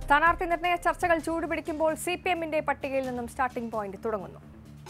സ്ഥാനാർത്ഥി നിർണയ ചർച്ചകൾ ചൂടുപിടിക്കുമ്പോൾ സി പി എമ്മിന്റെ പട്ടികയിൽ നിന്നും സ്റ്റാർട്ടിംഗ് പോയിന്റ് തുടങ്ങുന്നു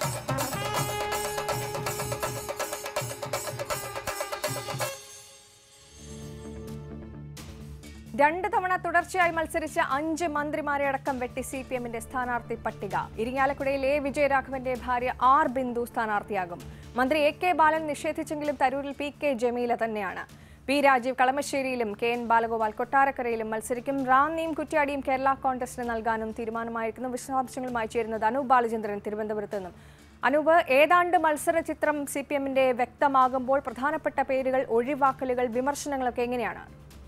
രണ്ട് തവണ തുടർച്ചയായി മത്സരിച്ച അഞ്ച് മന്ത്രിമാരെ അടക്കം വെട്ടി സി പി എമ്മിന്റെ സ്ഥാനാർത്ഥി പട്ടിക ഇരിങ്ങാലക്കുടയിൽ എ വിജയരാഘവന്റെ ഭാര്യ ആർ ബിന്ദു സ്ഥാനാർത്ഥിയാകും മന്ത്രി എ കെ ബാലൻ നിഷേധിച്ചെങ്കിലും തരൂരിൽ പി കെ ജമീല തന്നെയാണ് പി രാജീവ് കളമശ്ശേരിയിലും കെ എൻ ബാലഗോപാൽ കൊട്ടാരക്കരയിലും മത്സരിക്കും റാന്നിയും കുറ്റ്യാടിയും കേരള കോൺഗ്രസിന് നൽകാനും തീരുമാനമായിരിക്കുന്നു വിശദാംശങ്ങളുമായി ചേരുന്നത് അനൂപ് ബാലചന്ദ്രൻ തിരുവനന്തപുരത്ത് നിന്നും അനൂപ് ഏതാണ്ട് മത്സര ചിത്രം സി പി എമ്മിന്റെ വ്യക്തമാകുമ്പോൾ പ്രധാനപ്പെട്ട പേരുകൾ ഒഴിവാക്കലുകൾ വിമർശനങ്ങളൊക്കെ എങ്ങനെയാണ്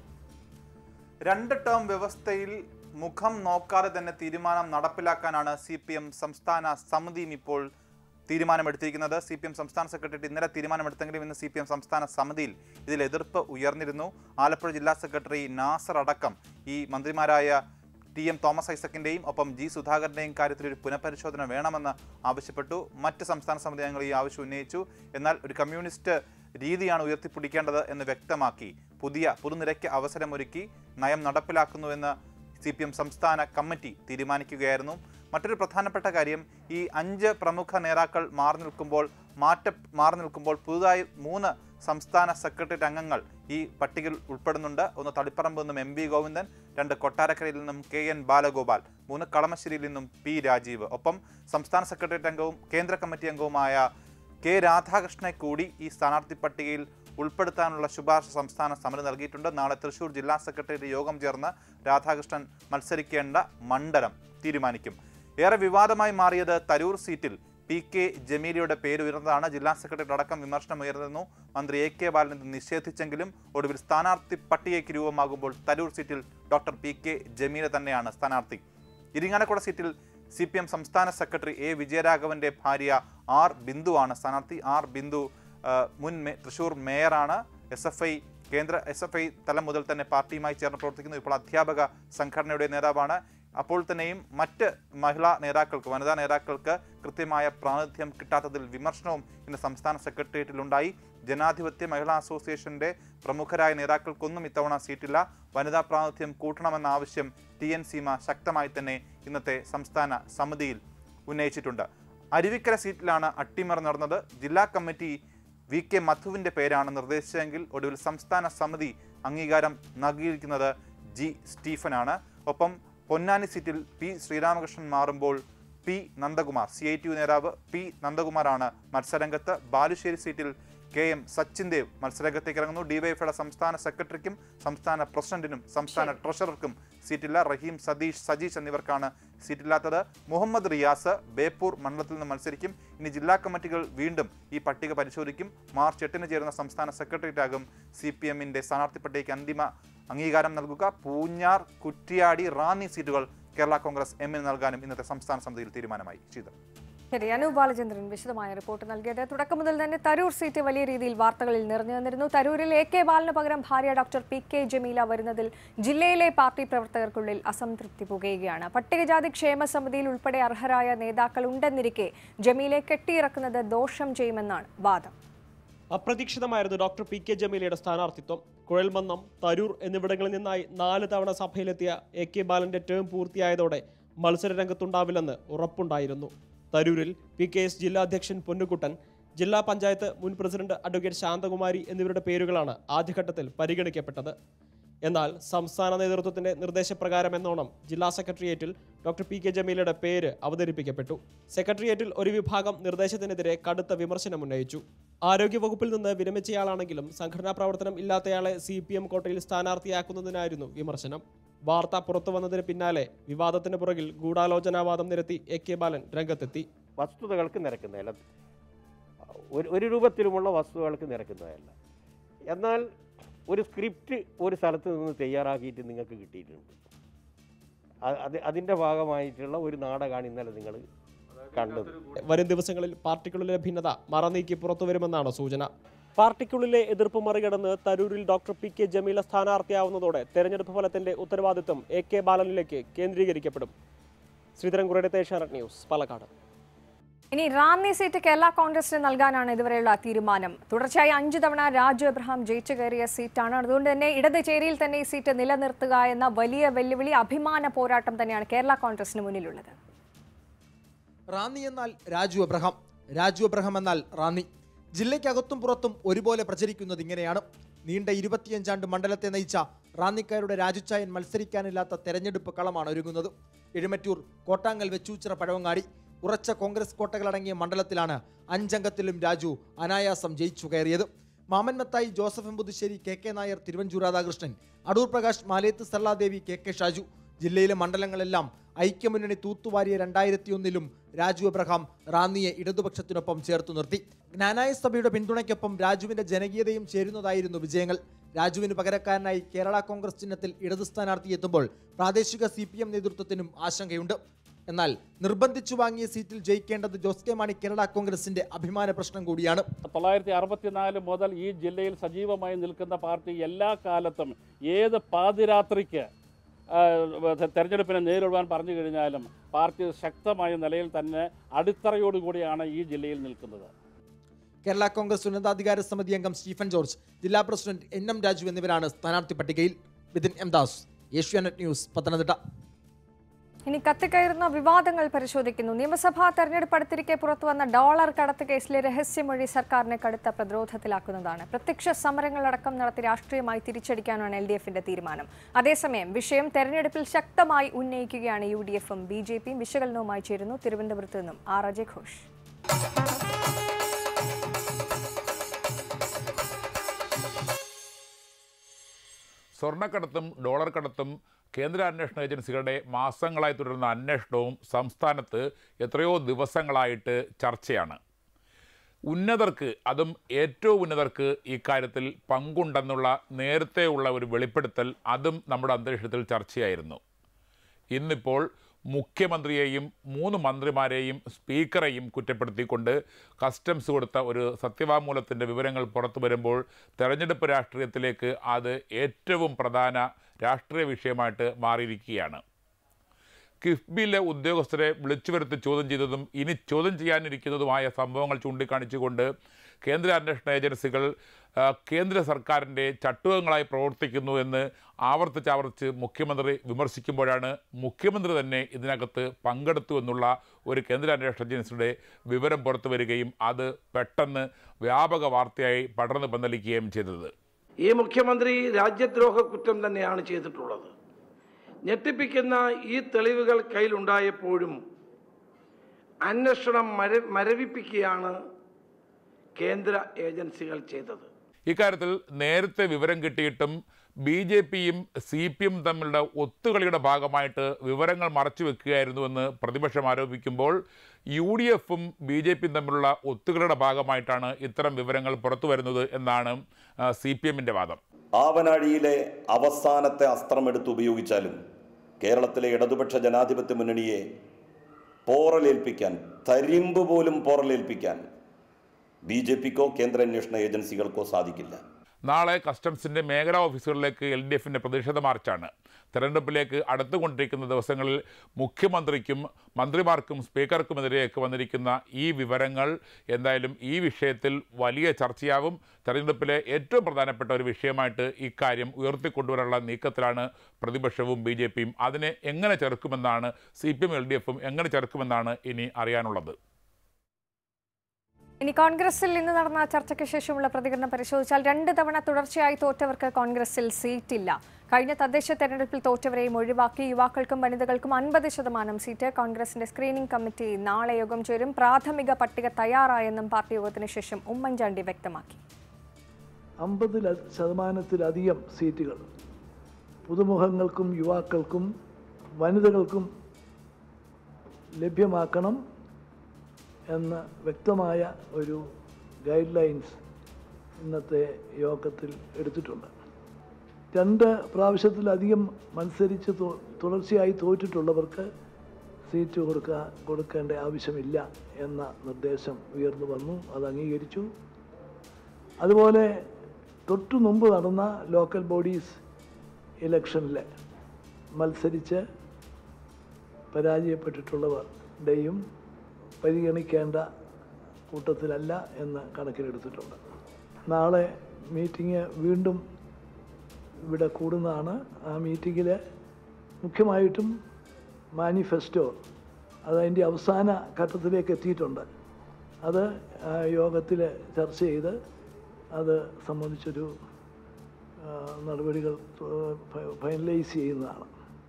രണ്ട് ടേം വ്യവസ്ഥയിൽ മുഖം നോക്കാതെ തന്നെ തീരുമാനം നടപ്പിലാക്കാനാണ് സി പി എം സംസ്ഥാന സമിതിയും ഇപ്പോൾ തീരുമാനമെടുത്തിരിക്കുന്നത് സി പി എം സംസ്ഥാന സെക്രട്ടറി ഇന്നലെ തീരുമാനമെടുത്തെങ്കിലും ഇന്ന് സി പി എം സംസ്ഥാന സമിതിയിൽ ഇതിൽ എതിർപ്പ് ഉയർന്നിരുന്നു ആലപ്പുഴ ജില്ലാ സെക്രട്ടറി നാസർ അടക്കം ഈ മന്ത്രിമാരായ ടി എം തോമസ് ഐസക്കിന്റെയും ഒപ്പം ജി സുധാകരന്റെയും കാര്യത്തിൽ ഒരു പുനഃപരിശോധന വേണമെന്ന് ആവശ്യപ്പെട്ടു മറ്റ് സംസ്ഥാന സമിതി അംഗങ്ങൾ ഈ ആവശ്യം ഉന്നയിച്ചു എന്നാൽ ഒരു കമ്മ്യൂണിസ്റ്റ് രീതിയാണ് ഉയർത്തിപ്പിടിക്കേണ്ടത് എന്ന് വ്യക്തമാക്കി പുതിയ പുതുനിരയ്ക്ക് അവസരമൊരുക്കി നയം നടപ്പിലാക്കുന്നുവെന്ന് സി പി എം സംസ്ഥാന കമ്മിറ്റി തീരുമാനിക്കുകയായിരുന്നു മറ്റൊരു പ്രധാനപ്പെട്ട കാര്യം ഈ അഞ്ച് പ്രമുഖ നേതാക്കൾ മാറി നിൽക്കുമ്പോൾ മാറ്റ മാറി നിൽക്കുമ്പോൾ പുതുതായി മൂന്ന് സംസ്ഥാന സെക്രട്ടേറിയറ്റ് അംഗങ്ങൾ ഈ പട്ടികയിൽ ഉൾപ്പെടുന്നുണ്ട് ഒന്ന് തളിപ്പറമ്പ് നിന്നും എം വി ഗോവിന്ദൻ രണ്ട് കൊട്ടാരക്കരയിൽ നിന്നും കെ എൻ ബാലഗോപാൽ മൂന്ന് കളമശ്ശേരിയിൽ നിന്നും പി രാജീവ് ഒപ്പം സംസ്ഥാന സെക്രട്ടേറിയറ്റ് അംഗവും കേന്ദ്ര കമ്മിറ്റി അംഗവുമായ കെ രാധാകൃഷ്ണനെ കൂടി ഈ സ്ഥാനാർത്ഥി പട്ടികയിൽ ഉൾപ്പെടുത്താനുള്ള ശുപാർശ സംസ്ഥാന സമിതി നൽകിയിട്ടുണ്ട് നാളെ തൃശൂർ ജില്ലാ സെക്രട്ടേറിയറ്റ് യോഗം ചേർന്ന് രാധാകൃഷ്ണൻ മത്സരിക്കേണ്ട മണ്ഡലം തീരുമാനിക്കും ഏറെ വിവാദമായി മാറിയത് തരൂർ സീറ്റിൽ പി കെ ജമീലയുടെ പേര് ഉയർന്നതാണ് ജില്ലാ സെക്രട്ടറി അടക്കം വിമർശനം ഉയർന്നിരുന്നു മന്ത്രി എ കെ ബാലൻ ഇത് നിഷേധിച്ചെങ്കിലും ഒടുവിൽ സ്ഥാനാർത്ഥി പട്ടികയ്ക്ക് രൂപമാകുമ്പോൾ തരൂർ സീറ്റിൽ ഡോക്ടർ പി കെ ജമീല തന്നെയാണ് സ്ഥാനാർത്ഥി ഇരിങ്ങാലക്കുട സീറ്റിൽ സി പി എം സംസ്ഥാന സെക്രട്ടറി എ വിജയരാഘവന്റെ ഭാര്യ ആർ ബിന്ദുവാണ് സ്ഥാനാർത്ഥി ആർ ബിന്ദു ആ, മുൻ മേ- തൃശൂർ മേയറാണ് എസ് എഫ് ഐ കേന്ദ്ര എസ് എഫ് ഐ തലം മുതൽ തന്നെ പാർട്ടിയുമായി ചേർന്ന് പ്രവർത്തിക്കുന്നു ഇപ്പോൾ അധ്യാപക സംഘടനയുടെ നേതാവാണ് അപ്പോൾ തന്നെയും മറ്റ് മഹിളാ നേതാക്കൾക്ക് വനിതാ നേതാക്കൾക്ക് കൃത്യമായ പ്രാതിനിധ്യം കിട്ടാത്തതിൽ വിമർശനവും ഇന്ന് സംസ്ഥാന സെക്രട്ടേറിയറ്റിലുണ്ടായി ജനാധിപത്യ മഹിളാ അസോസിയേഷന്റെ പ്രമുഖരായ നേതാക്കൾക്കൊന്നും ഇത്തവണ സീറ്റില്ല വനിതാ പ്രാതിനിധ്യം കൂട്ടണമെന്ന ആവശ്യം ടി എൻ സീമ ശക്തമായി തന്നെ ഇന്നത്തെ സംസ്ഥാന സമിതിയിൽ ഉന്നയിച്ചിട്ടുണ്ട് അരുവിക്കര സീറ്റിലാണ് അട്ടിമറി നടന്നത് ജില്ലാ കമ്മിറ്റി വി കെ മധുവിന്റെ പേരാണ് നിർദ്ദേശിച്ചതെങ്കിൽ ഒടുവിൽ സംസ്ഥാന സമിതി അംഗീകാരം നൽകിയിരിക്കുന്നത് ജി സ്റ്റീഫനാണ് ഒപ്പം പൊന്നാനി സീറ്റിൽ പി ശ്രീരാമകൃഷ്ണൻ മാറുമ്പോൾ P Nandakumar C I T U നേതാവ് പി നന്ദകുമാറാണ് മത്സരരംഗത്ത് ബാലുശ്ശേരി സീറ്റിൽ കെ എം സച്ചിൻ ദേവ് മത്സരരംഗത്തേക്ക് ഇറങ്ങുന്നു ഡിവൈഎഫ്ഐയുടെ സംസ്ഥാന സെക്രട്ടറിക്കും സംസ്ഥാന പ്രസിഡന്റിനും സംസ്ഥാന ട്രഷറർക്കും സീറ്റില്ല റഹീം സതീഷ് സജീഷ് എന്നിവർക്കാണ് സീറ്റില്ലാത്തത് മുഹമ്മദ് റിയാസ് ബേപ്പൂർ മണ്ഡലത്തിൽ നിന്ന് മത്സരിക്കും ഇനി ജില്ലാ കമ്മിറ്റികൾ വീണ്ടും ഈ പട്ടിക പരിശോധിക്കും മാർച്ച് എട്ടിന് ചേരുന്ന സംസ്ഥാന സെക്രട്ടേറിയറ്റ് ആകും സി പി എമ്മിന്റെ സ്ഥാനാർത്ഥി പട്ടികയ്ക്ക് അന്തിമ അംഗീകാരം നൽകുക പൂഞ്ഞാർ കുറ്റിയാടി റാന്നി സീറ്റുകൾ കേരള കോൺഗ്രസ് എമ്മിന് നൽകാനും ഇന്നത്തെ സംസ്ഥാന സമിതിയിൽ തീരുമാനമായി ചെയ്തു ശരി അനൂപ് ബാലചന്ദ്രൻ വിശദമായ റിപ്പോർട്ട് നൽകിയത് തുടക്കം മുതൽ തന്നെ തരൂർ സീറ്റ് വലിയ രീതിയിൽ വാർത്തകളിൽ നിറഞ്ഞു നിന്നിരുന്നു തരൂരിൽ എ കെ ബാലന് പകരം ഭാര്യ ഡോക്ടർ പി കെ ജമീല വരുന്നതിൽ ജില്ലയിലെ പാർട്ടി പ്രവർത്തകർക്കുള്ളിൽ അസംതൃപ്തി പുകയുകയാണ് പട്ടികജാതി ക്ഷേമ സമിതിയിൽ ഉൾപ്പെടെ അർഹരായ നേതാക്കൾ ഉണ്ടെന്നിരിക്കെ ജമീലെ കെട്ടിയിറക്കുന്നത് ദോഷം ചെയ്യുമെന്നാണ് വാദം അപ്രതീക്ഷിതമായിരുന്നു ഡോക്ടർ പി കെ ജമീലയുടെ സ്ഥാനാർത്ഥിത്വം കുഴൽമന്നം തരൂർ എന്നിവിടങ്ങളിൽ നിന്നായി നാല് തവണ സഭയിലെത്തിയ എ കെ ബാലന്റെ ടേം പൂർത്തിയായതോടെ മത്സര രംഗത്തുണ്ടാവില്ലെന്ന് ഉറപ്പുണ്ടായിരുന്നു തരൂരിൽ പി കെ എസ് ജില്ലാ അധ്യക്ഷൻ പൊന്നുകുട്ടൻ ജില്ലാ പഞ്ചായത്ത് മുൻ പ്രസിഡന്റ് അഡ്വക്കേറ്റ് ശാന്തകുമാരി എന്നിവരുടെ പേരുകളാണ് ആദ്യഘട്ടത്തിൽ പരിഗണിക്കപ്പെട്ടത് എന്നാൽ സംസ്ഥാന നേതൃത്വത്തിന്റെ നിർദ്ദേശപ്രകാരം എന്നോണം ജില്ലാ സെക്രട്ടേറിയറ്റിൽ ഡോക്ടർ പി കെ ജമീലയുടെ പേര് അവതരിപ്പിക്കപ്പെട്ടു സെക്രട്ടേറിയറ്റിൽ ഒരു വിഭാഗം നിർദ്ദേശത്തിനെതിരെ കടുത്ത വിമർശനം ഉന്നയിച്ചു ആരോഗ്യവകുപ്പിൽ നിന്ന് വിരമിച്ചയാളാണെങ്കിലും സംഘടനാ പ്രവർത്തനം ഇല്ലാത്തയാളെ സി പി എം കോട്ടയിൽ സ്ഥാനാർത്ഥിയാക്കുന്നതിനായിരുന്നു വിമർശനം വാർത്ത പുറത്തു വന്നതിന് പിന്നാലെ വിവാദത്തിന് പുറകിൽ ഗൂഢാലോചനാവാദം നിരത്തി എ കെ ബാലൻ രംഗത്തെത്തി വസ്തുതകൾക്ക് നിരക്കുന്നതല്ല ഒരു ഒരു രൂപത്തിലുമുള്ള വസ്തുതകൾക്ക് നിരക്കുന്നതല്ല എന്നാൽ ഒരു സ്ക്രിപ്റ്റ് ഒരു സ്ഥലത്ത് നിന്ന് തയ്യാറാക്കിയിട്ട് നിങ്ങൾക്ക് കിട്ടിയിട്ടുണ്ട് അ- അത് അതിൻ്റെ ഭാഗമായിട്ടുള്ള ഒരു നാടകമാണ് ഇന്നലെ നിങ്ങൾ കണ്ടത് വരും ദിവസങ്ങളിൽ പാർട്ടിക്കുള്ളിലെ ഭിന്നത മറനീക്കി പുറത്തുവരുമെന്നാണ് സൂചന പാർട്ടിക്കുള്ളിലെ എതിർപ്പ് മറികടന്ന് തരൂരിൽ ഡോക്ടർ പി കെ ജമീല സ്ഥാനാർത്ഥിയാവുന്നതോടെ തെരഞ്ഞെടുപ്പ് ഫലത്തിന്റെ ഉത്തരവാദിത്വം എ കെ ബാലനിലേക്ക് കേന്ദ്രീകരിക്കപ്പെടും ശ്രീധരൻകുറയുടെ ഏഷ്യാനെറ്റ് ന്യൂസ് പാലക്കാട് ഇനി റാന്നി സീറ്റ് കേരള കോൺഗ്രസിന് നൽകാനാണ് ഇതുവരെയുള്ള തീരുമാനം തുടർച്ചയായി അഞ്ചു തവണ രാജു എബ്രഹാം ജയിച്ചു കയറിയ സീറ്റാണ് അതുകൊണ്ട് തന്നെ ഇടത് ചേരിയിൽ തന്നെ ഈ സീറ്റ് നിലനിർത്തുക എന്ന വലിയ വെല്ലുവിളി അഭിമാന പോരാട്ടം തന്നെയാണ് കേരള കോൺഗ്രസിന് മുന്നിലുള്ളത് റാന്നി എന്നാൽ രാജു അബ്രഹാം രാജു അബ്രഹാം എന്നാൽ റാന്നി ജില്ലയ്ക്കകത്തും പുറത്തും ഒരുപോലെ പ്രചരിക്കുന്നത് ഇങ്ങനെയാണ് നീണ്ട ഇരുപത്തിയഞ്ചാണ്ട് മണ്ഡലത്തെ നയിച്ച റാന്നിക്കാരുടെ രാജുച്ചായൻ മത്സരിക്കാനില്ലാത്ത തെരഞ്ഞെടുപ്പ് കളമാണ് ഒരുങ്ങുന്നത് എഴുമറ്റൂർ കോട്ടാങ്ങൽ വെച്ചൂച്ചിറ പഴവങ്ങാടി ഉറച്ച കോൺഗ്രസ് കോട്ടകളടങ്ങിയ മണ്ഡലത്തിലാണ് അഞ്ചംഗത്തിലും രാജു അനായാസം ജയിച്ചു കയറിയത് മാമൻ മത്തായി ജോസഫ് എമ്പുതുശ്ശേരി കെ കെ നായർ തിരുവഞ്ചൂർ രാധാകൃഷ്ണൻ അടൂർ പ്രകാശ് മാലേത്ത് സല്ലാദേവി കെ കെ ഷാജു ജില്ലയിലെ മണ്ഡലങ്ങളെല്ലാം ഐക്യമുന്നണി തൂത്തുവാരിയ രണ്ടായിരത്തി ഒന്നിലും രാജു അബ്രഹാം റാന്നിയെ ഇടതുപക്ഷത്തിനൊപ്പം ചേർത്തു നിർത്തി ജ്ഞാനായ സഭയുടെ പിന്തുണയ്ക്കൊപ്പം രാജുവിന്റെ ജനകീയതയും ചേരുന്നതായിരുന്നു വിജയങ്ങൾ രാജുവിന് പകരക്കാരനായി കേരള കോൺഗ്രസ് ചിഹ്നത്തിൽ ഇടതു സ്ഥാനാർത്ഥി എത്തുമ്പോൾ പ്രാദേശിക സി പി എം നേതൃത്വത്തിനും ആശങ്കയുണ്ട് എന്നാൽ നിർബന്ധിച്ചു വാങ്ങിയ സീറ്റിൽ ജയിക്കേണ്ടത് ജോസ് കെ മാണി കേരള കോൺഗ്രസിന്റെ അഭിമാന പ്രശ്നം കൂടിയാണ് തൊള്ളായിരത്തി അറുപത്തിനാല് മുതൽ ഈ ജില്ലയിൽ സജീവമായി നിൽക്കുന്ന പാർട്ടി എല്ലാ കാലത്തും ഏത് പാതിരാത്രിക്ക് ആ, തെരഞ്ഞെടുപ്പിനെ നേരിടുവാൻ പറഞ്ഞു കഴിഞ്ഞാലും പാർട്ടി ശക്തമായ നിലയിൽ തന്നെ അടിത്തറയോടുകൂടിയാണ് ഈ ജില്ലയിൽ നിൽക്കുന്നത് കേരള കോൺഗ്രസ് ഉന്നതാധികാര സമിതി അംഗം സ്റ്റീഫൻ ജോർജ് ജില്ലാ പ്രസിഡന്റ് എൻ എം രാജു എന്നിവരാണ് സ്ഥാനാർത്ഥി പട്ടികയിൽ ബിതിൻ എം ദാസ് ഏഷ്യാനെറ്റ് ന്യൂസ് പത്തനംതിട്ട ഇനി കത്തിക്കയറുന്ന വിവാദങ്ങൾ പരിശോധിക്കുന്നു നിയമസഭാ തെരഞ്ഞെടുപ്പ് അടുത്തിരിക്കെ പുറത്തുവന്ന ഡോളർ കടത്ത് കേസിലെ രഹസ്യമൊഴി സർക്കാരിനെ കടുത്ത പ്രതിരോധത്തിലാക്കുന്നതാണ് പ്രത്യക്ഷ സമരങ്ങളടക്കം നടത്തി രാഷ്ട്രീയമായി തിരിച്ചടിക്കാനാണ് എൽ ഡി എഫിന്റെ തീരുമാനം അതേസമയം വിഷയം തെരഞ്ഞെടുപ്പിൽ ശക്തമായി ഉന്നയിക്കുകയാണ് യു ഡി എഫും ബി ജെ പിയും വിശകലനവുമായി ചേരുന്നു തിരുവനന്തപുരത്ത് നിന്നും ആർ അജയ് ഘോഷ് സ്വർണ്ണക്കടത്തും ഡോളർ കടത്തും കേന്ദ്ര അന്വേഷണ ഏജൻസികളുടെ മാസങ്ങളായി തുടരുന്ന അന്വേഷണവും സംസ്ഥാനത്ത് എത്രയോ ദിവസങ്ങളായിട്ട് ചർച്ചയാണ് ഉന്നതർക്ക് അതും ഏറ്റവും ഉന്നതർക്ക് ഇക്കാര്യത്തിൽ പങ്കുണ്ടെന്നുള്ള നേരത്തെയുള്ള ഒരു വെളിപ്പെടുത്തൽ അതും നമ്മുടെ അന്തരീക്ഷത്തിൽ ചർച്ചയായിരുന്നു ഇന്നിപ്പോൾ മുഖ്യമന്ത്രിയെയും മൂന്ന് മന്ത്രിമാരെയും സ്പീക്കറെയും കുറ്റപ്പെടുത്തിക്കൊണ്ട് കസ്റ്റംസ് കൊടുത്ത ഒരു സത്യവാങ്മൂലത്തിൻ്റെ വിവരങ്ങൾ പുറത്തു വരുമ്പോൾ തെരഞ്ഞെടുപ്പ് രാഷ്ട്രീയത്തിലേക്ക് അത് ഏറ്റവും പ്രധാന രാഷ്ട്രീയ വിഷയമായിട്ട് മാറിയിരിക്കുകയാണ് കിഫ്ബിയിലെ ഉദ്യോഗസ്ഥരെ വിളിച്ചു വരുത്തി ചോദ്യം ചെയ്തതും ഇനി ചോദ്യം ചെയ്യാനിരിക്കുന്നതുമായ സംഭവങ്ങൾ ചൂണ്ടിക്കാണിച്ചുകൊണ്ട് കേന്ദ്ര അന്വേഷണ ഏജൻസികൾ ആ, കേന്ദ്ര സർക്കാരിൻ്റെ ചട്ടുകങ്ങളായി പ്രവർത്തിക്കുന്നു എന്ന് ആവർത്തിച്ചാവർത്തിച്ച് മുഖ്യമന്ത്രി വിമർശിക്കുമ്പോഴാണ് മുഖ്യമന്ത്രി തന്നെ ഇതിനകത്ത് പങ്കെടുത്തു എന്നുള്ള ഒരു കേന്ദ്ര അന്വേഷണ ഏജൻസിയുടെ വിവരം പുറത്തു വരികയും അത് പെട്ടെന്ന് വ്യാപക വാർത്തയായി പടർന്നു പന്തലിക്കുകയും ചെയ്തത് ഈ മുഖ്യമന്ത്രി രാജ്യദ്രോഹ കുറ്റം തന്നെയാണ് ചെയ്തിട്ടുള്ളത് ഞെട്ടിപ്പിക്കുന്ന ഈ തെളിവുകൾ കയ്യിലുണ്ടായപ്പോഴും അന്വേഷണം മര മരവിപ്പിക്കുകയാണ് കേന്ദ്ര ഏജൻസികൾ ചെയ്തത് ഇക്കാര്യത്തിൽ നേരത്തെ വിവരം കിട്ടിയിട്ടും ബി ജെ പിയും സി പി എം തമ്മിലുള്ള ഒത്തുകളിയുടെ ഭാഗമായിട്ട് വിവരങ്ങൾ മറച്ചു വെക്കുകയായിരുന്നുവെന്ന് പ്രതിപക്ഷം ആരോപിക്കുമ്പോൾ യു ഡി എഫും ബി ജെ പിയും തമ്മിലുള്ള ഒത്തുകളിയുടെ ഭാഗമായിട്ടാണ് ഇത്തരം വിവരങ്ങൾ പുറത്തു വരുന്നത് എന്നാണ് സി പി എമ്മിൻ്റെ വാദം ആവനാഴിയിലെ അവസാനത്തെ അസ്ത്രമെടുത്ത് ഉപയോഗിച്ചാലും കേരളത്തിലെ ഇടതുപക്ഷ ജനാധിപത്യ മുന്നണിയെ പോറലേൽപ്പിക്കാൻ തരിമ്പ് പോലും പോറലേൽപ്പിക്കാൻ ബി ജെ പിക്കോ കേന്ദ്ര അന്വേഷണ ഏജൻസികൾക്കോ സാധിക്കില്ല നാളെ കസ്റ്റംസിൻ്റെ മേഖലാ ഓഫീസുകളിലേക്ക് എൽ ഡി എഫിൻ്റെ പ്രതിഷേധ മാർച്ചാണ് തെരഞ്ഞെടുപ്പിലേക്ക് അടുത്തുകൊണ്ടിരിക്കുന്ന ദിവസങ്ങളിൽ മുഖ്യമന്ത്രിക്കും മന്ത്രിമാർക്കും സ്പീക്കർക്കുമെതിരെയൊക്കെ വന്നിരിക്കുന്ന ഈ വിവരങ്ങൾ എന്തായാലും ഈ വിഷയത്തിൽ വലിയ ചർച്ചയാവും തെരഞ്ഞെടുപ്പിലെ ഏറ്റവും പ്രധാനപ്പെട്ട ഒരു വിഷയമായിട്ട് ഇക്കാര്യം ഉയർത്തിക്കൊണ്ടുവരാനുള്ള നീക്കത്തിലാണ് പ്രതിപക്ഷവും ബി ജെ പിയും അതിനെ എങ്ങനെ ചെറുക്കുമെന്നാണ് C P M L D എഫും എങ്ങനെ ചെറുക്കുമെന്നാണ് ഇനി അറിയാനുള്ളത് ഇനി കോൺഗ്രസിൽ ഇന്ന് നടന്ന ചർച്ചയ്ക്ക് ശേഷമുള്ള പ്രതികരണം പരിശോധിച്ചാൽ രണ്ട് തവണ തുടർച്ചയായി തോറ്റവർക്ക് കോൺഗ്രസിൽ സീറ്റില്ല കഴിഞ്ഞ തദ്ദേശ തെരഞ്ഞെടുപ്പിൽ തോറ്റവരെയും ഒഴിവാക്കി യുവാക്കൾക്കും വനിതകൾക്കും അൻപത് ശതമാനം സീറ്റ് കോൺഗ്രസിന്റെ സ്ക്രീനിംഗ് കമ്മിറ്റി നാളെ യോഗം ചേരും പ്രാഥമിക പട്ടിക തയ്യാറായെന്നും പാർട്ടി യോഗത്തിന് ശേഷം ഉമ്മൻചാണ്ടി വ്യക്തമാക്കി അമ്പത് ശതമാനത്തിലധികം സീറ്റുകൾ പുതുമുഖങ്ങൾക്കും യുവാക്കൾക്കും വനിതകൾക്കും ലഭ്യമാക്കണം എന്ന വ്യക്തമായ ഒരു ഗൈഡ് ലൈൻസ് ഇന്നത്തെ യോഗത്തിൽ എടുത്തിട്ടുണ്ട് രണ്ട് പ്രാവശ്യത്തിലധികം മത്സരിച്ച് തു- തുടർച്ചയായി തോറ്റിട്ടുള്ളവർക്ക് സീറ്റ് കൊടുക്കുക കൊടുക്കേണ്ട ആവശ്യമില്ല എന്ന നിർദ്ദേശം ഉയർന്നു വന്നു അത് അംഗീകരിച്ചു അതുപോലെ തൊട്ടു മുമ്പ് നടന്ന ലോക്കൽ ബോഡീസ് ഇലക്ഷനിൽ മത്സരിച്ച് പരാജയപ്പെട്ടിട്ടുള്ളവരുടെയും പരിഗണിക്കേണ്ട കൂട്ടത്തിലല്ല എന്ന് കണക്കിലെടുത്തിട്ടുണ്ട് നാളെ മീറ്റിംഗ് വീണ്ടും ഇവിടെ കൂടുന്നതാണ് ആ മീറ്റിങ്ങിൽ മുഖ്യമായിട്ടും മാനിഫെസ്റ്റോ അതതിൻ്റെ അവസാന ഘട്ടത്തിലേക്ക് എത്തിയിട്ടുണ്ട് അത് യോഗത്തിൽ ചർച്ച ചെയ്ത് അത് സംബന്ധിച്ചൊരു ആ, നടപടികൾ ഫൈനലൈസ് ചെയ്യുന്നതാണ്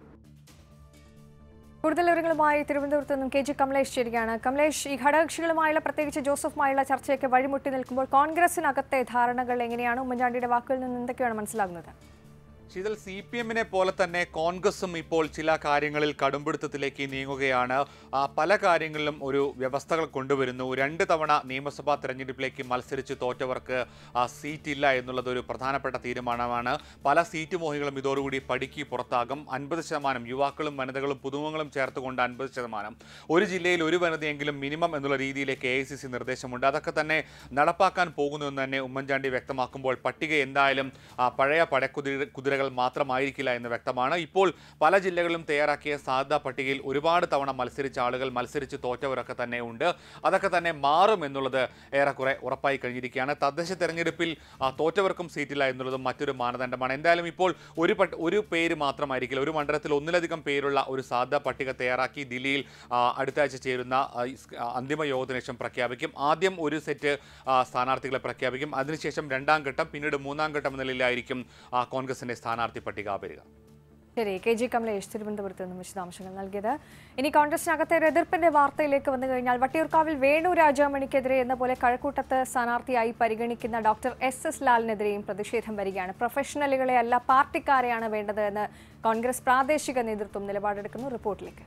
കൂടുതൽ വിവരങ്ങളുമായി തിരുവനന്തപുരത്ത് നിന്നും കെ ജി കമലേഷ് ചേരുകയാണ് കമലേഷ് ഈ ഘടകകക്ഷികളുമായുള്ള പ്രത്യേകിച്ച് ജോസഫുമായുള്ള ചർച്ചയൊക്കെ വഴിമുട്ടി നിൽക്കുമ്പോൾ കോൺഗ്രസിനകത്തെ ധാരണകൾ എങ്ങനെയാണ് ഉമ്മൻചാണ്ടിയുടെ വാക്കുകളിൽ നിന്ന് എന്തൊക്കെയാണ് മനസ്സിലാകുന്നത് ശീതൽ സി പി എമ്മിനെ പോലെ തന്നെ കോൺഗ്രസും ഇപ്പോൾ ചില കാര്യങ്ങളിൽ കടുംപിടുത്തത്തിലേക്ക് നീങ്ങുകയാണ് ആ, പല കാര്യങ്ങളിലും ഒരു വ്യവസ്ഥകൾ കൊണ്ടുവരുന്നു രണ്ട് തവണ നിയമസഭാ തെരഞ്ഞെടുപ്പിലേക്ക് മത്സരിച്ച് തോറ്റവർക്ക് ആ, സീറ്റില്ല എന്നുള്ളത് ഒരു പ്രധാനപ്പെട്ട തീരുമാനമാണ് പല സീറ്റ് മോഹികളും ഇതോടുകൂടി പടിക്ക് പുറത്താകും അൻപത് ശതമാനം യുവാക്കളും വനിതകളും പുതുമുഖങ്ങളും ചേർത്തുകൊണ്ട് അൻപത് ശതമാനം ഒരു ജില്ലയിൽ ഒരു വനിതയെങ്കിലും മിനിമം എന്നുള്ള രീതിയിലേക്ക് എ ഐ സി സി നിർദ്ദേശമുണ്ട് അതൊക്കെ തന്നെ നടപ്പാക്കാൻ പോകുന്നു എന്ന് തന്നെ ഉമ്മൻചാണ്ടി വ്യക്തമാക്കുമ്പോൾ പട്ടിക എന്തായാലും ആ, പഴയ പടക്കുതിര കുതിരകൾ മാത്രമായിരിക്കില്ല എന്ന് വ്യക്തമാണ് ഇപ്പോൾ പല ജില്ലകളിലും തയ്യാറാക്കിയ സാധ്യതാ പട്ടികയിൽ ഒരുപാട് തവണ മത്സരിച്ച ആളുകൾ മത്സരിച്ച് തോറ്റവരൊക്കെ തന്നെ ഉണ്ട് അതൊക്കെ തന്നെ മാറും എന്നുള്ളത് ഏറെക്കുറെ ഉറപ്പായി കഴിഞ്ഞിരിക്കുകയാണ് തദ്ദേശ തെരഞ്ഞെടുപ്പിൽ ആ, തോറ്റവർക്കും സീറ്റില്ല എന്നുള്ളതും മറ്റൊരു മാനദണ്ഡമാണ് എന്തായാലും ഇപ്പോൾ ഒരു പട്ട് ഒരു പേര് മാത്രമായിരിക്കില്ല ഒരു മണ്ഡലത്തിൽ ഒന്നിലധികം പേരുള്ള ഒരു സാധ്യതാ പട്ടിക തയ്യാറാക്കി ദില്ലിയിൽ ആ, അടുത്ത ആഴ്ച ചേരുന്ന ആ, ഈ സ്- ആ, അന്തിമ യോഗത്തിന് ശേഷം പ്രഖ്യാപിക്കും ആദ്യം ഒരു സെറ്റ് ആ, സ്ഥാനാർത്ഥികളെ പ്രഖ്യാപിക്കും അതിനുശേഷം രണ്ടാം ഘട്ടം പിന്നീട് മൂന്നാം ഘട്ടം എന്ന നിലയിലായിരിക്കും ആ, കോൺഗ്രസിന്റെ സ്ഥാനാർത്ഥി പട്ടിക വരിക ശരി കെ ജി കമലേഷ് തിരുവനന്തപുരത്ത് നിന്നും വിശദാംശങ്ങൾ നൽകിയത് ഇനി കോൺഗ്രസിനകത്തെ ഒരു എതിർപ്പിന്റെ വാർത്തയിലേക്ക് വന്നു കഴിഞ്ഞാൽ വട്ടിയൂർക്കാവിൽ വേണു രാജാമണിക്കെതിരെ എന്ന പോലെ കഴക്കൂട്ടത്ത് സ്ഥാനാർത്ഥിയായി പരിഗണിക്കുന്ന ഡോക്ടർ എസ് എസ് ലാലിനെതിരെയും പ്രതിഷേധം വരികയാണ് പ്രൊഫഷണലുകളെ അല്ല പാർട്ടിക്കാരെയാണ് വേണ്ടത് എന്ന് കോൺഗ്രസ് പ്രാദേശിക നേതൃത്വം നിലപാടെടുക്കുന്നു റിപ്പോർട്ടിലേക്ക്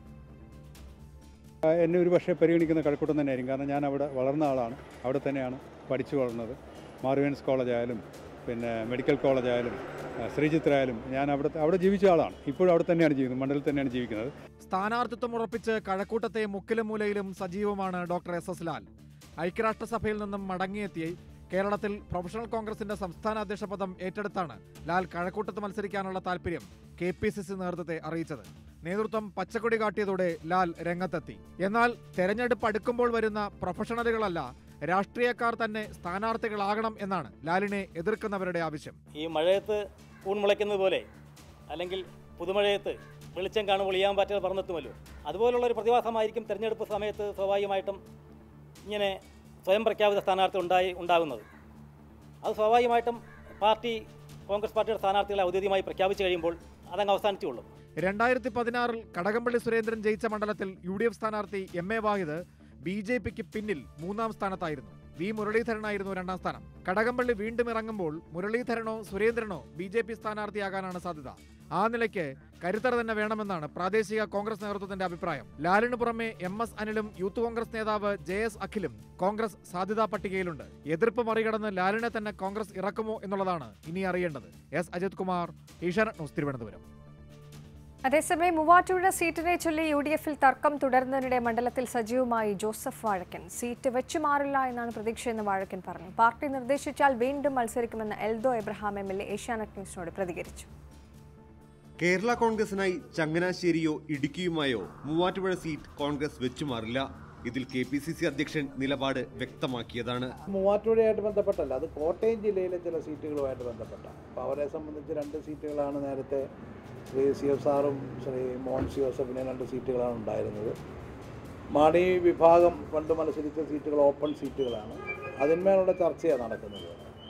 ആ, എന്നെ ഒരു പക്ഷേ പരിഗണിക്കുന്ന കഴക്കൂട്ടം തന്നെയായിരിക്കും കാരണം ഞാൻ അവിടെ വളർന്ന ആളാണ് അവിടെ തന്നെയാണ് പഠിച്ചു വളർന്നത് മാർവിയൻസ് കോളേജ് ആയാലും പിന്നെ മെഡിക്കൽ കോളേജ് ആയാലും ആ, ശ്രീചിത്ര ആയാലും ഞാൻ അവിടെ അവിടെ ജീവിച്ച ആളാണ് ഇപ്പോഴും അവിടെ തന്നെയാണ് ജീവിക്കുന്നത് മണ്ഡലത്തിൽ തന്നെയാണ് ജീവിക്കുന്നത് സ്ഥാനാർത്ഥിത്വം ഉറപ്പിച്ച് കഴക്കൂട്ടത്തെ മുക്കിലും മൂലയിലും സജീവമാണ് ഡോക്ടർ എസ് എസ് ലാൽ ഐക്യരാഷ്ട്രസഭയിൽ നിന്നും മടങ്ങിയെത്തി കേരളത്തിൽ പ്രൊഫഷണൽ കോൺഗ്രസിന്റെ സംസ്ഥാന അധ്യക്ഷ പദം ഏറ്റെടുത്താണ് ലാൽ കഴക്കൂട്ടത്ത് മത്സരിക്കാനുള്ള താല്പര്യം കെ പി സി സി നേതൃത്വത്തെ അറിയിച്ചത് നേതൃത്വം പച്ചക്കൊടി കാട്ടിയതോടെ ലാൽ രംഗത്തെത്തി എന്നാൽ തെരഞ്ഞെടുപ്പ് അടുക്കുമ്പോൾ വരുന്ന പ്രൊഫഷണലുകളല്ല രാഷ്ട്രീയക്കാർ തന്നെ സ്ഥാനാർത്ഥികളാകണം എന്നാണ് ലാലിനെ എതിർക്കുന്നവരുടെ ആവശ്യം ഈ മഴയത്ത് ഊൺ മുളയ്ക്കുന്നത് പോലെ അല്ലെങ്കിൽ പുതുമഴയത്ത് വെളിച്ചം കാണുമ്പോൾ ഇയാൻ പാറ്റകൾ പറന്നെത്തുമല്ലോ അതുപോലുള്ള ഒരു പ്രതിഭാസമായിരിക്കും തെരഞ്ഞെടുപ്പ് സമയത്ത് സ്വാഭാവികമായിട്ടും ഇങ്ങനെ സ്വയം പ്രഖ്യാപിത സ്ഥാനാർത്ഥി ഉണ്ടായി ഉണ്ടാകുന്നത് അത് സ്വാഭാവികമായിട്ടും പാർട്ടി കോൺഗ്രസ് പാർട്ടിയുടെ സ്ഥാനാർത്ഥികളെ ഔദ്യോഗികമായി പ്രഖ്യാപിച്ചു കഴിയുമ്പോൾ അതങ്ങ് അവസാനിച്ചുള്ളൂ രണ്ടായിരത്തി പതിനാറിൽ കടകംപള്ളി സുരേന്ദ്രൻ ജയിച്ച മണ്ഡലത്തിൽ യു ഡി എഫ് സ്ഥാനാർത്ഥി M A Vahid B J പിക്ക് പിന്നിൽ മൂന്നാം സ്ഥാനത്തായിരുന്നു വി മുരളീധരനായിരുന്നു രണ്ടാം സ്ഥാനം കടകംപള്ളി വീണ്ടും ഇറങ്ങുമ്പോൾ മുരളീധരനോ സുരേന്ദ്രനോ ബി ജെ പി സ്ഥാനാർത്ഥിയാകാനാണ് സാധ്യത ആ നിലയ്ക്ക് കരുത്തർ തന്നെ വേണമെന്നാണ് പ്രാദേശിക കോൺഗ്രസ് നേതൃത്വത്തിന്റെ അഭിപ്രായം ലാലിന് പുറമെ എം എസ് അനിലും യൂത്ത് കോൺഗ്രസ് നേതാവ് ജെ എസ് അഖിലും കോൺഗ്രസ് സാധ്യതാ പട്ടികയിലുണ്ട് എതിർപ്പ് മറികടന്ന് ലാലിനെ തന്നെ കോൺഗ്രസ് ഇറക്കുമോ എന്നുള്ളതാണ് ഇനി അറിയേണ്ടത് എസ് അജിത് കുമാർ ഏഷ്യാനെറ്റ് ന്യൂസ് തിരുവനന്തപുരം അതേസമയം മൂവാറ്റുപുഴ സീറ്റിനെ ചൊല്ലി യു ഡി എഫിൽ തർക്കം തുടരുന്നതിനിടെ മണ്ഡലത്തിൽ സജീവമായി ജോസഫ് വാഴക്കൻ സീറ്റ് വെച്ചു മാറില്ല എന്നാണ് പ്രതീക്ഷയെന്ന് വാഴക്കൻ പറഞ്ഞു പാർട്ടി നിർദ്ദേശിച്ചാൽ വീണ്ടും മത്സരിക്കുമെന്ന് Eldho Abraham M L A Asianet ന്യൂസിനോട് പ്രതികരിച്ചു കേരള കോൺഗ്രസിനായി ചങ്ങനാശ്ശേരിയോ ഇടുക്കിയുമായോ മൂവാറ്റുപുഴ സീറ്റ് കോൺഗ്രസ് വെച്ചുമാറില്ല ഇതിൽ കെ പി സി സി അധ്യക്ഷൻ നിലപാട് വ്യക്തമാക്കിയതാണ് മൂവാറ്റുപുഴയായിട്ട് ബന്ധപ്പെട്ടല്ല അത് കോട്ടയം ജില്ലയിലെ ചില സീറ്റുകളുമായിട്ട് ബന്ധപ്പെട്ട അപ്പോൾ അവരെ സംബന്ധിച്ച് രണ്ട് സീറ്റുകളാണ് നേരത്തെ ശ്രീ സി എഫ് സാറും ശ്രീ മോഹൻ സി ജോസഫിനെ രണ്ട് സീറ്റുകളാണ് ഉണ്ടായിരുന്നത് മാണി വിഭാഗം പണ്ട് മത്സരിച്ച സീറ്റുകൾ ഓപ്പൺ സീറ്റുകളാണ് അതിന്മേലുള്ള ചർച്ചയാണ് നടക്കുന്നത്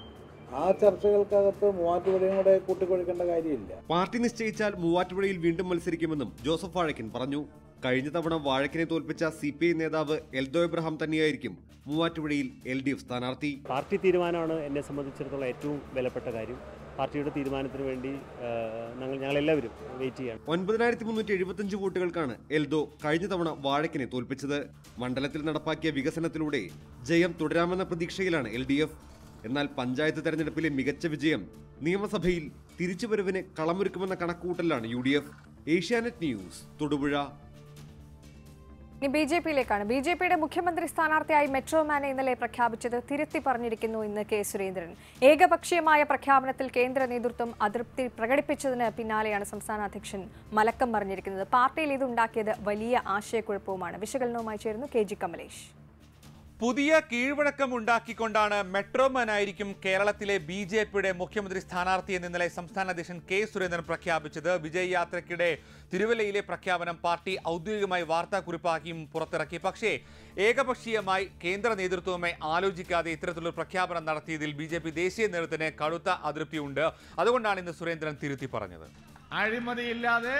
ആ ചർച്ചകൾക്കകത്ത് മൂവാറ്റുപുഴയും കൂടെ കൂട്ടിക്കൊഴിക്കേണ്ട കാര്യമില്ല പാർട്ടി നിശ്ചയിച്ചാൽ മൂവാറ്റുപുഴയിൽ വീണ്ടും മത്സരിക്കുമെന്നും ജോസഫ് വാഴക്കൻ പറഞ്ഞു കഴിഞ്ഞ തവണ വാഴക്കനെ തോൽപ്പിച്ച സി പി ഐ നേതാവ് എൽദോ എബ്രഹാം തന്നെയായിരിക്കും മൂവാറ്റുപുഴയിൽ എൽ ഡി എഫ് സ്ഥാനാർത്ഥി പാർട്ടി തീരുമാനമാണ് എന്നെ സംബന്ധിച്ചിടത്തോളം ഏറ്റവും വിലപ്പെട്ട കാര്യം പാർട്ടിയുടെ തീരുമാനത്തിന് വേണ്ടി ആ, ഞങ്ങൾ ഞങ്ങളെല്ലാവരും വെയിറ്റ് ചെയ്യാണ് ഒൻപതിനായിരത്തി മുന്നൂറ്റി എഴുപത്തിയഞ്ച് വോട്ടുകൾക്കാണ് എൽദോ കഴിഞ്ഞ തവണ വാഴക്കനെ തോൽപ്പിച്ചത് മണ്ഡലത്തിൽ നടപ്പാക്കിയ വികസനത്തിലൂടെ ജയം തുടരാമെന്ന പ്രതീക്ഷയിലാണ് എൽ ഡി എഫ് എന്നാൽ പഞ്ചായത്ത് തെരഞ്ഞെടുപ്പിലെ മികച്ച വിജയം നിയമസഭയിൽ തിരിച്ചുവരവിന് കളമൊരുക്കുമെന്ന കണക്കുകൂട്ടലാണ് U D F Asianet news Thodupuzha ഇനി ബി ജെ പിയിലേക്കാണ് ബി ജെ പിയുടെ മുഖ്യമന്ത്രി സ്ഥാനാർത്ഥിയായി മെട്രോമാനെ ഇന്നലെ പ്രഖ്യാപിച്ചത് തിരുത്തി പറഞ്ഞിരിക്കുന്നു ഇന്ന് കെ സുരേന്ദ്രൻ ഏകപക്ഷീയമായ പ്രഖ്യാപനത്തിൽ കേന്ദ്ര നേതൃത്വം അതൃപ്തി പ്രകടിപ്പിച്ചതിന് പിന്നാലെയാണ് സംസ്ഥാന അധ്യക്ഷൻ മലക്കം പറഞ്ഞിരിക്കുന്നത് പാർട്ടിയിൽ ഇതുണ്ടാക്കിയത് വലിയ ആശയക്കുഴപ്പവുമാണ് വിശകലനവുമായി ചേരുന്നു കെ ജി കമലേഷ് പുതിയ കീഴ്വഴക്കം ഉണ്ടാക്കിക്കൊണ്ടാണ് മെട്രോമാനായിരിക്കും കേരളത്തിലെ ബി ജെ പിയുടെ മുഖ്യമന്ത്രി സ്ഥാനാർത്ഥി എന്ന് ഇന്നലെ സംസ്ഥാന അധ്യക്ഷൻ കെ സുരേന്ദ്രൻ പ്രഖ്യാപിച്ചത് വിജയ് യാത്രയ്ക്കിടെ തിരുവല്ലയിലെ പ്രഖ്യാപനം പാർട്ടി ഔദ്യോഗികമായി വാർത്താക്കുറിപ്പാക്കിയും പുറത്തിറക്കി പക്ഷേ ഏകപക്ഷീയമായി കേന്ദ്ര നേതൃത്വവുമായി ആലോചിക്കാതെ ഇത്തരത്തിലുള്ള പ്രഖ്യാപനം നടത്തിയതിൽ ബി ജെ പി ദേശീയ നേതൃത്വത്തിന് കടുത്ത അതൃപ്തിയുണ്ട് അതുകൊണ്ടാണ് ഇന്ന് സുരേന്ദ്രൻ തിരുത്തി പറഞ്ഞത് അഴിമതിയില്ലാതെ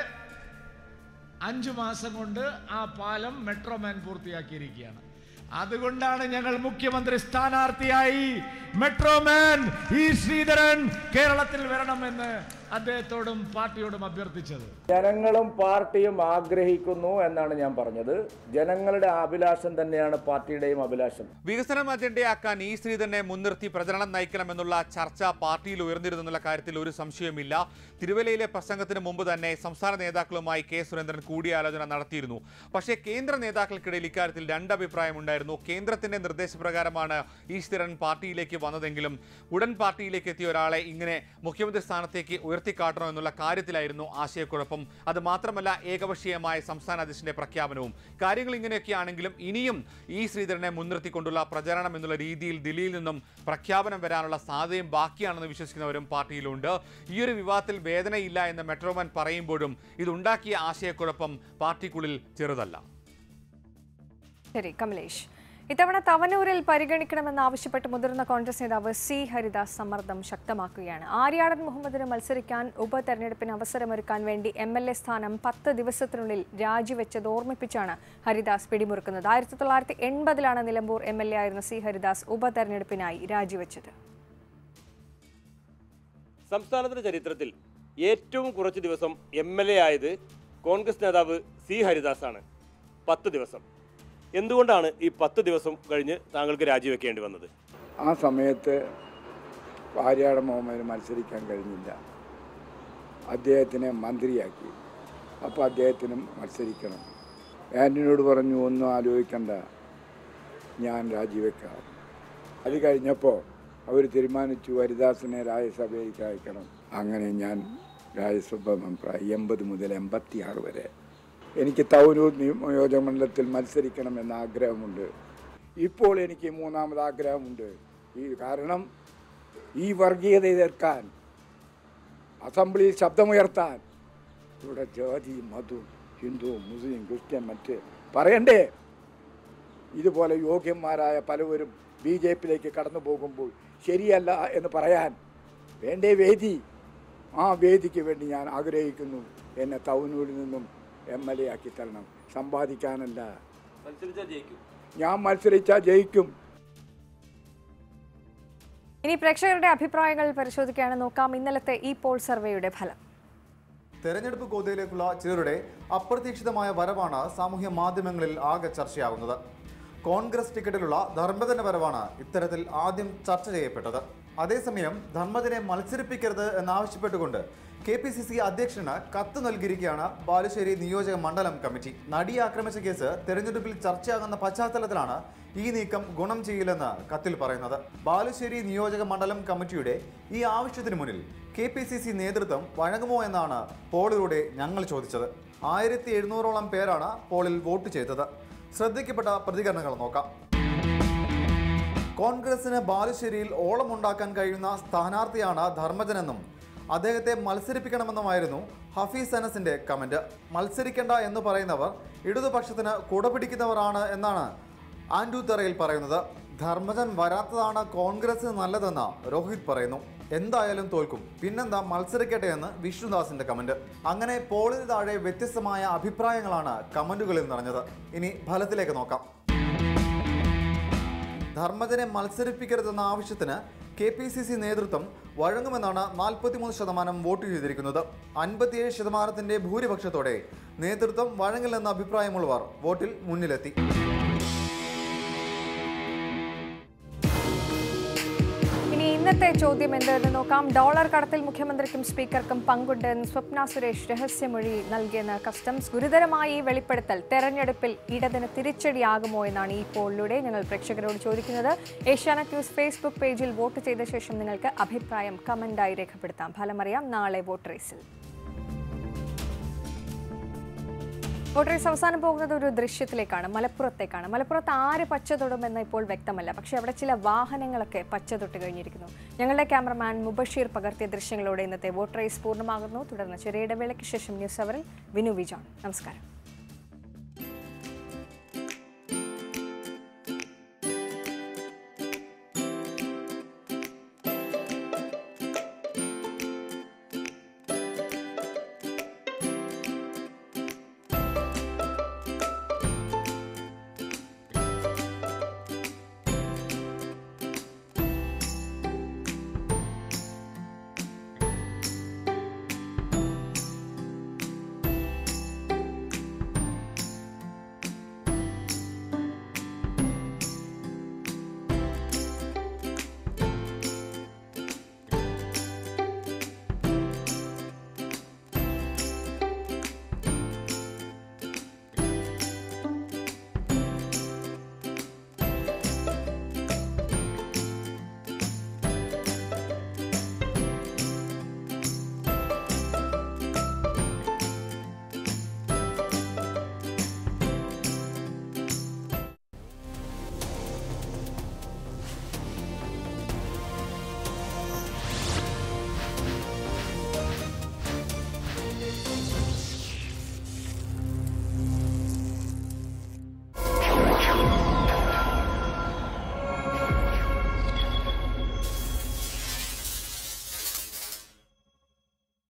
അഞ്ചു മാസം കൊണ്ട് ആ പാലം മെട്രോമാൻ പൂർത്തിയാക്കിയിരിക്കുകയാണ് അതുകൊണ്ടാണ് ഞങ്ങൾ മുഖ്യമന്ത്രി സ്ഥാനാർത്ഥിയായി മെട്രോമാൻ ഇ ശ്രീധരൻ കേരളത്തിൽ വരണമെന്ന് അദ്ദേഹത്തോടും പാർട്ടിയോടും അഭ്യർത്ഥിച്ചത് ജനങ്ങളും പാർട്ടിയും ആഗ്രഹിക്കുന്നു എന്നാണ് ഞാൻ പറഞ്ഞത് ജനങ്ങളുടെ അഭിലാഷം തന്നെയാണ് പാർട്ടിയുടെയും അഭിലാഷം വികസനം അജണ്ടയാക്കാൻ ഈ ശ്രീധരനെ മുൻനിർത്തി പ്രചരണം നയിക്കണമെന്നുള്ള ചർച്ച പാർട്ടിയിൽ ഉയർന്നിരുന്നെന്നുള്ള കാര്യത്തിൽ ഒരു സംശയവുമില്ല തിരുവല്ലയിലെ പ്രസംഗത്തിന് മുമ്പ് തന്നെ സംസ്ഥാന നേതാക്കളുമായി കെ സുരേന്ദ്രൻ കൂടിയാലോചന നടത്തിയിരുന്നു പക്ഷേ കേന്ദ്ര നേതാക്കൾക്കിടയിൽ ഇക്കാര്യത്തിൽ രണ്ടഭിപ്രായമുണ്ടായിരുന്നു കേന്ദ്രത്തിന്റെ നിർദ്ദേശപ്രകാരമാണ് ഈ ശ്രീധരൻ പാർട്ടിയിലേക്ക് വന്നതെങ്കിലും ഉടൻ പാർട്ടിയിലേക്ക് എത്തിയ ഒരാളെ ഇങ്ങനെ മുഖ്യമന്ത്രി സ്ഥാനത്തേക്ക് ഉയർത്തിക്കാട്ടണോ എന്നുള്ള കാര്യത്തിലായിരുന്നു ആശയക്കുഴപ്പം അത് മാത്രമല്ല ഏകപക്ഷീയമായ സംസ്ഥാന അധ്യക്ഷന്റെ പ്രഖ്യാപനവും കാര്യങ്ങൾ ഇങ്ങനെയൊക്കെയാണെങ്കിലും ഇനിയും ഈ ശ്രീധരനെ മുൻനിർത്തിക്കൊണ്ടുള്ള പ്രചരണം എന്നുള്ള രീതിയിൽ ദില്ലിയിൽ നിന്നും പ്രഖ്യാപനം വരാനുള്ള സാധ്യതയും ബാക്കിയാണെന്ന് വിശ്വസിക്കുന്നവരും പാർട്ടിയിലുണ്ട് ഈ ഒരു വിവാദത്തിൽ വേദനയില്ല എന്ന് മെട്രോമാൻ പറയുമ്പോഴും ഇതുണ്ടാക്കിയ ആശയക്കുഴപ്പം പാർട്ടിക്കുള്ളിൽ ചെറുതല്ല ശരി കമലേഷ് ഇത്തവണ തവനൂരിൽ പരിഗണിക്കണമെന്നാവശ്യപ്പെട്ട് മുതിർന്ന കോൺഗ്രസ് നേതാവ് സി ഹരിദാസ് സമ്മർദ്ദം ശക്തമാക്കുകയാണ് ആര്യാടൻ മുഹമ്മദിന് മത്സരിക്കാൻ ഉപതെരഞ്ഞെടുപ്പിന് അവസരമൊരുക്കാൻ വേണ്ടി എം എൽ എ സ്ഥാനം പത്ത് ദിവസത്തിനുള്ളിൽ രാജിവെച്ചത് ഓർമ്മിപ്പിച്ചാണ് ഹരിദാസ് പിടിമുറുക്കുന്നത് ആയിരത്തി തൊള്ളായിരത്തി എൺപതിലാണ് നിലമ്പൂർ എം എൽ എ ആയിരുന്ന സി ഹരിദാസ് ഉപതെരഞ്ഞെടുപ്പിനായി രാജിവെച്ചത് സംസ്ഥാനത്തിന്റെ ചരിത്രത്തിൽ ഏറ്റവും കുറച്ച് ദിവസം എം എൽ എ ആയത് കോൺഗ്രസ് നേതാവ് സി ഹരിദാസാണ് പത്ത് ദിവസം എന്തുകൊണ്ടാണ് ഈ പത്ത് ദിവസം കഴിഞ്ഞ് താങ്കൾക്ക് രാജിവെക്കേണ്ടി വന്നത് ആ സമയത്ത് ആര്യാട മുഹമ്മദിന് മത്സരിക്കാൻ കഴിഞ്ഞില്ല അദ്ദേഹത്തിനെ മന്ത്രിയാക്കി അപ്പോൾ അദ്ദേഹത്തിനും മത്സരിക്കണം ആൻ്റണിയോട് പറഞ്ഞു ഒന്നും ആലോചിക്കണ്ട ഞാൻ രാജിവെക്കാം അത് കഴിഞ്ഞപ്പോൾ അവർ തീരുമാനിച്ചു ഹരിദാസിനെ രാജ്യസഭയിലേക്ക് അയക്കണം അങ്ങനെ ഞാൻ രാജ്യസഭ മെമ്പറായി എൺപത് മുതൽ എൺപത്തി ആറ് വരെ എനിക്ക് തവനൂർ നിയോജകമണ്ഡലത്തിൽ മത്സരിക്കണം എന്ന ആഗ്രഹമുണ്ട് ഇപ്പോൾ എനിക്ക് മൂന്നാമത് ആഗ്രഹമുണ്ട് ഈ കാരണം ഈ വർഗീയത എതിർക്കാൻ അസംബ്ലിയിൽ ശബ്ദമുയർത്താൻ ഇവിടെ ജാതി മതം ഹിന്ദു മുസ്ലിം ക്രിസ്ത്യൻ മറ്റ് പറയണ്ടേ ഇതുപോലെ യോഗ്യന്മാരായ പലവരും ബി ജെ പിയിലേക്ക് കടന്നു പോകുമ്പോൾ ശരിയല്ല എന്ന് പറയാൻ വേണ്ടേ വേദി ആ വേദിക്ക് വേണ്ടി ഞാൻ ആഗ്രഹിക്കുന്നു എന്നെ തവനൂരിൽ നിന്നും എം എൽ എ ആക്കി തരണം സമ്പാദിക്കാനല്ല മത്സരിച്ചാൽ ജയിക്കും ഞാൻ മത്സരിച്ചാൽ ജയിക്കും ഇനി പ്രേക്ഷകരുടെ അഭിപ്രായങ്ങൾ പരിശോധിക്കുകയാണ് നോക്കാം ഇന്നലത്തെ ഈ പോൾ സർവേയുടെ ഫലം തെരഞ്ഞെടുപ്പ് ഗോതയിലേക്കുള്ള ചിലരുടെ അപ്രതീക്ഷിതമായ വരവാണ് സാമൂഹ്യ മാധ്യമങ്ങളിൽ ആകെ ചർച്ചയാകുന്നത് കോൺഗ്രസ് ടിക്കറ്റിലുള്ള ധർമ്മജന്റെ വരവാണ് ഇത്തരത്തിൽ ആദ്യം ചർച്ച ചെയ്യപ്പെട്ടത് അതേസമയം ധർമ്മജനെ മത്സരിപ്പിക്കരുത് എന്നാവശ്യപ്പെട്ടുകൊണ്ട് കെ പി സി സി അധ്യക്ഷന് കത്ത് നൽകിയിരിക്കുകയാണ് ബാലുശ്ശേരി നിയോജക മണ്ഡലം കമ്മിറ്റി നടിയെ ആക്രമിച്ച കേസ് തെരഞ്ഞെടുപ്പിൽ ചർച്ചയാകുന്ന പശ്ചാത്തലത്തിലാണ് ഈ നീക്കം ഗുണം ചെയ്യില്ലെന്ന് കത്തിൽ പറയുന്നത് ബാലുശ്ശേരി നിയോജക മണ്ഡലം കമ്മിറ്റിയുടെ ഈ ആവശ്യത്തിന് മുന്നിൽ കെ പി സി സി നേതൃത്വം വഴങ്ങുമോ എന്നാണ് പോളിലൂടെ ഞങ്ങൾ ചോദിച്ചത് ആയിരത്തി എഴുന്നൂറോളം പേരാണ് പോളിൽ വോട്ട് ചെയ്തത് ശ്രദ്ധിക്കപ്പെട്ട പ്രതികരണങ്ങൾ നോക്കാം കോൺഗ്രസിന് ബാലുശ്ശേരിയിൽ ഓളമുണ്ടാക്കാൻ കഴിയുന്ന സ്ഥാനാർത്ഥിയാണ് ധർമ്മജനെന്നും അദ്ദേഹത്തെ മത്സരിപ്പിക്കണമെന്നുമായിരുന്നു ഹഫീസ് അനസിന്റെ കമന്റ് മത്സരിക്കേണ്ട എന്ന് പറയുന്നവർ ഇടതുപക്ഷത്തിന് കുടപിടിക്കുന്നവരാണ് എന്നാണ് ആൻഡു തെറയിൽ പറയുന്നത് ധർമ്മജൻ വരാത്തതാണ് കോൺഗ്രസിന് നല്ലതെന്ന് രോഹിത് പറയുന്നു എന്തായാലും തോൽക്കും പിന്നെന്താ മത്സരിക്കട്ടെ എന്ന് വിഷ്ണുദാസിന്റെ കമന്റ് അങ്ങനെ പോളിന് താഴെ വ്യത്യസ്തമായ അഭിപ്രായങ്ങളാണ് കമന്റുകളിൽ നിറഞ്ഞത് ഇനി ഫലത്തിലേക്ക് നോക്കാം ധർമ്മജനെ മത്സരിപ്പിക്കരുതെന്ന ആവശ്യത്തിന് കെ പി സി സി നേതൃത്വം വഴങ്ങുമെന്നാണ് നാൽപ്പത്തിമൂന്ന് ശതമാനം വോട്ട് ചെയ്തിരിക്കുന്നത് അൻപത്തിയേഴ് ശതമാനത്തിന്റെ ഭൂരിപക്ഷത്തോടെ നേതൃത്വം വഴങ്ങില്ലെന്ന അഭിപ്രായമുള്ളവർ വോട്ടിൽ മുന്നിലെത്തി ഇനി ഇന്നത്തെ ഇന്നത്തെ ചോദ്യം എന്തെന്ന് നോക്കാം ഡോളർ കടത്തിൽ മുഖ്യമന്ത്രിക്കും സ്പീക്കർക്കും പങ്കുണ്ടെന്ന് സ്വപ്ന സുരേഷ് രഹസ്യമൊഴി നൽകിയെന്ന് കസ്റ്റംസ് ഗുരുതരമായ ഈ വെളിപ്പെടുത്തൽ തെരഞ്ഞെടുപ്പിൽ ഇടതിന് തിരിച്ചടിയാകുമോ എന്നാണ് ഈ പോളിലൂടെ ഞങ്ങൾ പ്രേക്ഷകരോട് ചോദിക്കുന്നത് ഏഷ്യാനെറ്റ് ന്യൂസ് ഫേസ്ബുക്ക് പേജിൽ വോട്ട് ചെയ്ത ശേഷം നിങ്ങൾക്ക് അഭിപ്രായം കമന്റായി രേഖപ്പെടുത്താം ഫലമറിയാം നാളെ വോട്ട് റേസിൽ വോട്ട് റേസ് അവസാനം പോകുന്നത് ഒരു ദൃശ്യത്തിലേക്കാണ് മലപ്പുറത്തേക്കാണ് മലപ്പുറത്ത് ആര് പച്ച തൊടുമെന്ന് ഇപ്പോൾ വ്യക്തമല്ല പക്ഷേ അവിടെ ചില വാഹനങ്ങളൊക്കെ പച്ച തൊട്ട് കഴിഞ്ഞിരിക്കുന്നു ഞങ്ങളുടെ ക്യാമറമാൻ മുബഷീർ പകർത്തിയ ദൃശ്യങ്ങളോടെ ഇന്നത്തെ വോട്ട് റേസ് പൂർണ്ണമാകുന്നു തുടർന്ന് ചെറിയ ഇടവേളയ്ക്ക് ശേഷം ന്യൂസ് അവറിൽ വിനു വിജോൺ നമസ്കാരം